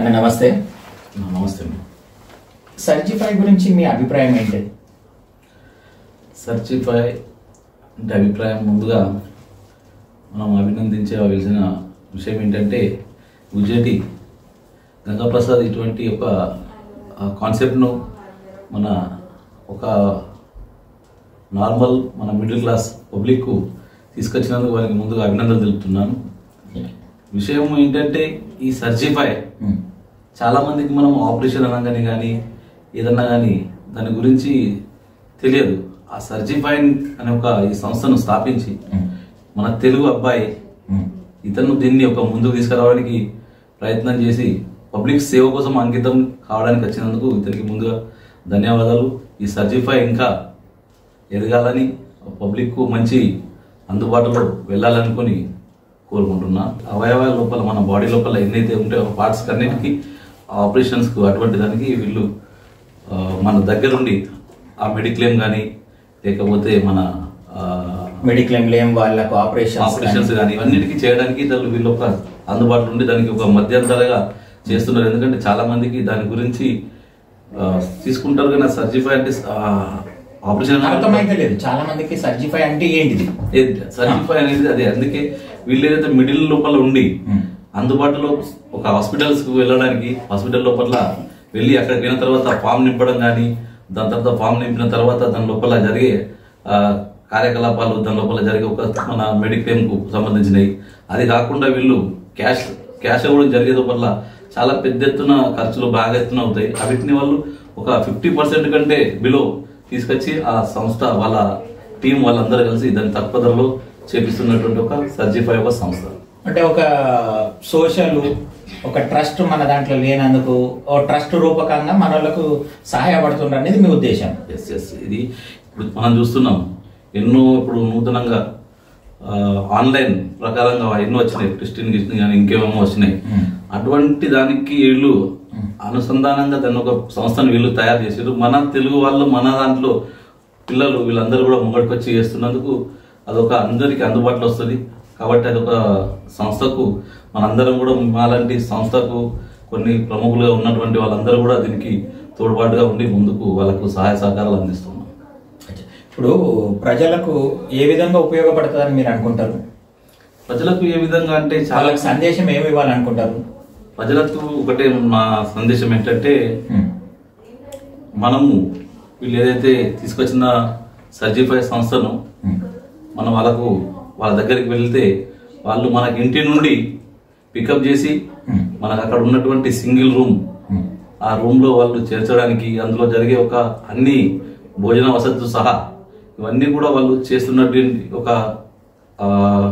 అన్న నమస్తే నమస్తే సర్జిఫై గురించి మీ అభిప్రాయం ఏంటి సర్చిఫై అంటే అభిప్రాయం ముందుగా మనం అభినందించవలసిన విషయం ఏంటంటే ఉజటి గంగాప్రసాద్ ఇటువంటి ఒక కాన్సెప్ట్ను మన ఒక నార్మల్ మన మిడిల్ క్లాస్ పబ్లిక్కు తీసుకొచ్చినందుకు వారికి ముందుగా అభినందనలు తెలుపుతున్నాను విషయం ఏంటంటే ఈ సర్జిఫై ఉమ్, చాలా మందికి మనం ఆపరేషన్ అనగానే కానీ ఏదన్నా కానీ దాని గురించి తెలియదు ఆ సర్జిఫైన్ అనే ఒక ఈ సంస్థను స్థాపించి ఉమ్, మన తెలుగు అబ్బాయి ఉమ్, ఇతను దీన్ని ఒక ముందుకు తీసుకురావడానికి ప్రయత్నం చేసి పబ్లిక్ సేవ కోసం అంకితం కావడానికి వచ్చినందుకు ఇతనికి ముందుగా ధన్యవాదాలు ఈ సర్జిఫై ఇంకా ఎదగాలని పబ్లిక్ మంచి అందుబాటులో వెళ్ళాలనుకొని కోరుకుంటున్నా అవయవాల లోపల మన బాడీ లోపల ఎన్నైతే ఉంటాయో పార్ట్స్ అన్నిటికీ ఆపరేషన్స్కు అటువంటి దానికి వీళ్ళు ఆ, మన దగ్గరుండి ఆ మెడిక్లెయిమ్ కానీ లేకపోతే మన ఆ, మెడిక్లెయిమ్ లేం వాళ్ళకు ఆపరేషన్స్ ఆపరేషన్స్ కానీ ఇవన్నిటికీ చేయడానికి వీళ్ళు వీళ్ళు ఒక అందుబాటులో ఉండి దానికి ఒక మధ్యంతరగా చేస్తున్నారు ఎందుకంటే చాలా మందికి దాని గురించి ఆ, తీసుకుంటారు కానీ సర్జిఫై అంటే ఆపరేషన్ అర్థమైతే లేదు చాలా మందికి సర్జిఫై అంటే ఏంటిది సర్జిఫై అనేది అదే అందుకే వీళ్ళు ఏదైతే మిడిల్ లోపల ఉండి ఉమ్, అందుబాటులో ఒక హాస్పిటల్స్ కు వెళ్ళడానికి హాస్పిటల్ లోపల వెళ్ళి అక్కడికి వెళ్ళిన తర్వాత ఫామ్ నింపడం కానీ దాని తర్వాత ఫామ్ నింపిన తర్వాత దాని లోపల జరిగే ఆ, కార్యకలాపాలు దాని లోపల జరిగే ఒక మన మెడిక్లెయిమ్ కు సంబంధించినవి అది కాకుండా వీళ్ళు క్యాష్ క్యాష్ ఇవ్వడం జరిగే వల్ల చాలా పెద్ద ఎత్తున ఖర్చులు బాగా ఎత్తున అవుతాయి వీటిని వాళ్ళు ఒక ఫిఫ్టీ పర్సెంట్ కంటే బిలో తీసుకొచ్చి ఆ సంస్థ వాళ్ళ టీం వాళ్ళందరూ కలిసి దాన్ని తక్కువ ధరలో చేపిస్తున్నటువంటి ఒక సర్జిఫై ఒక సంస్థ అంటే ఒక సోషల్ ఒక ట్రస్ట్ మన దాంట్లో లేనందుకు ఓ ట్రస్ట్ రూపకంగా మన వాళ్ళకు సహాయపడుతుండ్రు అనేది మీ ఉద్దేశం ఎస్ ఎస్ ఇది ఇప్పుడు మనం చూస్తున్నాం ఎన్నో ఇప్పుడు నూతనంగా ఆ, ఆన్లైన్ ప్రకారంగా ఎన్నో వచ్చినాయి క్రిస్టియన్ గిస్టిన్ కానీ ఇంకేమేమో వచ్చినాయి Hmm. అటువంటి దానికి వీళ్ళు అనుసంధానంగా దాన్ని ఒక సంస్థను వీళ్ళు తయారు చేసారు మన తెలుగు వాళ్ళు మన దాంట్లో పిల్లలు వీళ్ళందరూ కూడా ముంగడికి వచ్చి చేస్తున్నందుకు అదొక అందరికీ అందుబాటులో వస్తుంది కాబట్టి అదొక సంస్థకు మనందరం కూడా మాలాంటి సంస్థకు కొన్ని ప్రముఖులుగా ఉన్నటువంటి వాళ్ళందరూ కూడా దీనికి తోడ్పాటుగా ఉండి ముందుకు వాళ్ళకు సహాయ సహకారాలు అందిస్తున్నాం ఇప్పుడు ప్రజలకు ఏ విధంగా ఉపయోగపడుతుందని మీరు అనుకుంటారు ప్రజలకు ఏ విధంగా అంటే చాలా వాళ్ళకి సందేశం ఏమి ఇవ్వాలనుకుంటారు ప్రజలకు ఒకటే మా సందేశం ఏంటంటే ఉమ్, మనము వీళ్ళు ఏదైతే తీసుకొచ్చిన సర్జిఫై సంస్థను ఉమ్, మనం వాళ్ళకు వాళ్ళ దగ్గరికి వెళ్తే వాళ్ళు మనకి ఇంటి నుండి పికప్ చేసి ఉమ్, మనకు అక్కడ ఉన్నటువంటి సింగిల్ రూమ్ ఉమ్, ఆ రూమ్ లో వాళ్ళు చేర్చడానికి అందులో జరిగే ఒక అన్ని భోజన వసతులు సహా ఇవన్నీ కూడా వాళ్ళు చేస్తున్నటువంటి ఒక ఆ,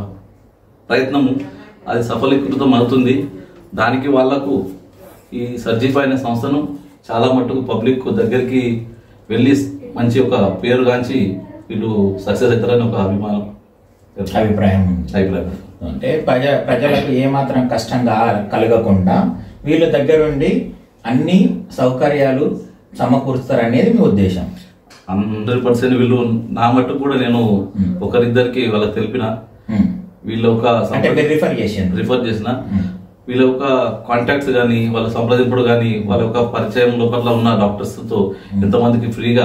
ప్రయత్నము అది సఫలీకృతం అవుతుంది దానికి వాళ్లకు ఈ సర్జిఫై అనే సంస్థను చాలా మట్టుకు పబ్లిక్ దగ్గరికి వెళ్ళి మంచి ఒక పేరుగాంచి వీళ్ళు సక్సెస్ అవుతారని ఒక అభిమానం అభిప్రాయం ఉంది. అభిప్రాయం అంటే ప్రజ ప్రజలకు ఏమాత్రం కష్టంగా కలగకుండా వీళ్ళ దగ్గరుండి అన్ని సౌకర్యాలు సమకూరుస్తారు అనేది మీ ఉద్దేశం హండ్రెడ్ పర్సెంట్ వీళ్ళు నా మట్టుకు కూడా నేను Hmm. ఒకరిద్దరికి వాళ్ళకి తెలిపిన ఉమ్. వీళ్ళ ఒక అంటే మీరు రిఫర్ చేసిండ్రు రిఫర్ చేసిన Hmm. వీళ్ళ యొక్క కాంటాక్ట్స్ కానీ వాళ్ళ సంప్రదింపుడు కానీ వాళ్ళ యొక్క పరిచయం లోపల ఉన్న డాక్టర్స్ తో ఎంతమందికి ఫ్రీగా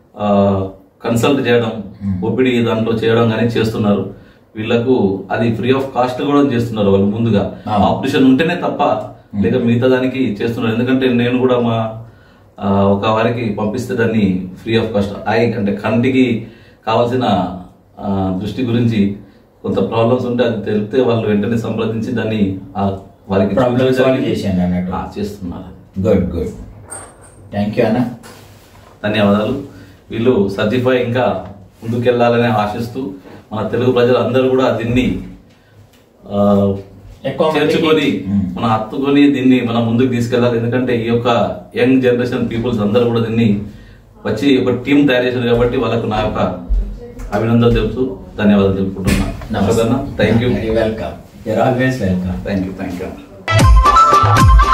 కన్సల్ట్ చేయడం ఓపీడీ దాంట్లో చేయడం కానీ చేస్తున్నారు వీళ్ళకు అది ఫ్రీ ఆఫ్ కాస్ట్ కూడా చేస్తున్నారు వాళ్ళు ముందుగా Ah. ఆపరేషన్ ఉంటేనే తప్ప లేక మిగతా దానికి చేస్తున్నారు ఎందుకంటే నేను కూడా మా ఆ, ఒక వారికి పంపిస్తే దాన్ని ఫ్రీ ఆఫ్ కాస్ట్ ఐ అంటే కంటికి కావాల్సిన ఆ, దృష్టి గురించి కొంత ప్రాబ్లమ్స్ ఉంటే అది తెలిపితే వాళ్ళు వెంటనే సంప్రదించి దాన్ని ఆ, వారికి Problem solve చూపించడానికి, చేశాను అన్నట్టు. ఆ, చేస్తున్నారు గుడ్ గుడ్ థ్యాంక్ యూ అన్న ధన్యవాదాలు వీళ్ళు సర్జిఫై ఇంకా ముందుకెళ్లాలని ఆశిస్తూ మన తెలుగు ప్రజలు అందరూ కూడా దీన్ని ఆ, ఎక్కువ మందికి- చేర్చుకొని మ్మ్. మన హత్తుకొని దీన్ని మనం ముందుకు తీసుకెళ్ళాలి ఎందుకంటే ఈ యొక్క యంగ్ జనరేషన్ పీపుల్స్ అందరూ కూడా దీన్ని వచ్చి ఒక టీం తయారు చేశారు కాబట్టి వాళ్ళకు నా యొక్క అభినందనలు తెలుపుతూ ధన్యవాదాలు తెలుపుకుంటున్నాను thank you welcome your always welcome thank you thank you